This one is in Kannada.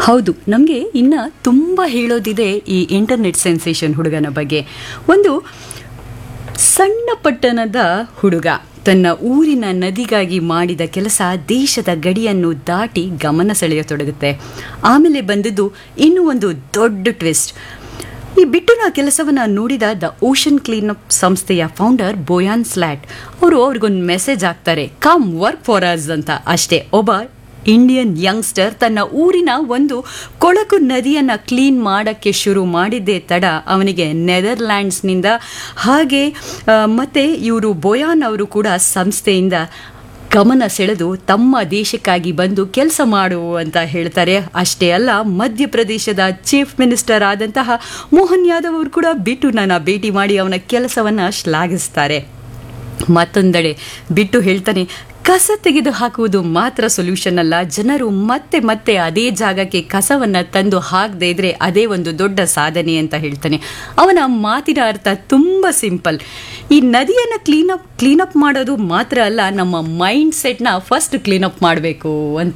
ಹೌದು ನಮಗೆ ಇನ್ನ ತುಂಬ ಹೇಳೋದಿದೆ ಈ ಇಂಟರ್ನೆಟ್ ಸೆನ್ಸೇಷನ್ ಹುಡುಗನ ಬಗ್ಗೆ ಒಂದು ಸಣ್ಣ ಪಟ್ಟಣದ ಹುಡುಗ ತನ್ನ ಊರಿನ ನದಿಗಾಗಿ ಮಾಡಿದ ಕೆಲಸ ದೇಶದ ಗಡಿಯನ್ನು ದಾಟಿ ಗಮನ ಸೆಳೆಯತೊಡಗುತ್ತೆ ಆಮೇಲೆ ಬಂದಿದ್ದು ಇನ್ನೂ ಒಂದು ದೊಡ್ಡ ಟ್ವಿಸ್ಟ್ ಈ ಬಿಟ್ಟುನ ಕೆಲಸವನ್ನು ನೋಡಿದ ದ ಓಷನ್ ಕ್ಲೀನಪ್ ಸಂಸ್ಥೆಯ ಫೌಂಡರ್ ಬೋಯಾನ್ ಸ್ಲ್ಯಾಟ್ ಅವರು ಅವ್ರಿಗೊಂದು ಮೆಸೇಜ್ ಹಾಕ್ತಾರೆ ಕಮ್ ವರ್ಕ್ ಫಾರ್ ಅಸ್ ಅಂತ ಅಷ್ಟೇ ಒಬ್ಬ ಇಂಡಿಯನ್ ಯಂಗ್ಸ್ಟರ್ ತನ್ನ ಊರಿನ ಒಂದು ಕೊಳಕು ನದಿಯನ್ನು ಕ್ಲೀನ್ ಮಾಡೋಕ್ಕೆ ಶುರು ಮಾಡಿದ್ದೇ ತಡ ಅವನಿಗೆ ನೆದರ್ಲ್ಯಾಂಡ್ಸ್ನಿಂದ ಹಾಗೆ ಆ, ಮತ್ತೆ ಇವರು ಬೋಯಾನ್ ಅವರು ಕೂಡ ಸಂಸ್ಥೆಯಿಂದ ಗಮನ ಸೆಳೆದು ತಮ್ಮ ದೇಶಕ್ಕಾಗಿ ಬಂದು ಕೆಲಸ ಮಾಡು ಅಂತ ಹೇಳ್ತಾರೆ ಅಷ್ಟೇ ಅಲ್ಲ ಮಧ್ಯಪ್ರದೇಶದ ಚೀಫ್ ಮಿನಿಸ್ಟರ್ ಆದಂತಹ ಮೋಹನ್ ಯಾದವ್ ಅವರು ಕೂಡ ಬಿಟ್ಟು ನನ್ನ ಭೇಟಿ ಮಾಡಿ ಅವನ ಕೆಲಸವನ್ನು ಶ್ಲಾಘಿಸ್ತಾರೆ ಮತ್ತೊಂದೆಡೆ ಬಿಟ್ಟು ಹೇಳ್ತಾನೆ ಕಸ ತೆಗೆದು ಹಾಕುವುದು ಮಾತ್ರ ಸೊಲ್ಯೂಷನ್ ಅಲ್ಲ ಜನರು ಮತ್ತೆ ಮತ್ತೆ ಅದೇ ಜಾಗಕ್ಕೆ ಕಸವನ್ನ ತಂದು ಹಾಕದೇ ಇದ್ರೆ ಅದೇ ಒಂದು ದೊಡ್ಡ ಸಾಧನೆ ಅಂತ ಹೇಳ್ತಾನೆ ಅವನ ಮಾತಿನ ಅರ್ಥ ತುಂಬ ಸಿಂಪಲ್ ಈ ನದಿಯನ್ನು ಕ್ಲೀನಪ್ ಕ್ಲೀನಪ್ ಮಾಡೋದು ಮಾತ್ರ ಅಲ್ಲ ನಮ್ಮ ಮೈಂಡ್ ಸೆಟ್ನ ಫಸ್ಟ್ ಕ್ಲೀನಪ್ ಮಾಡಬೇಕು ಅಂತ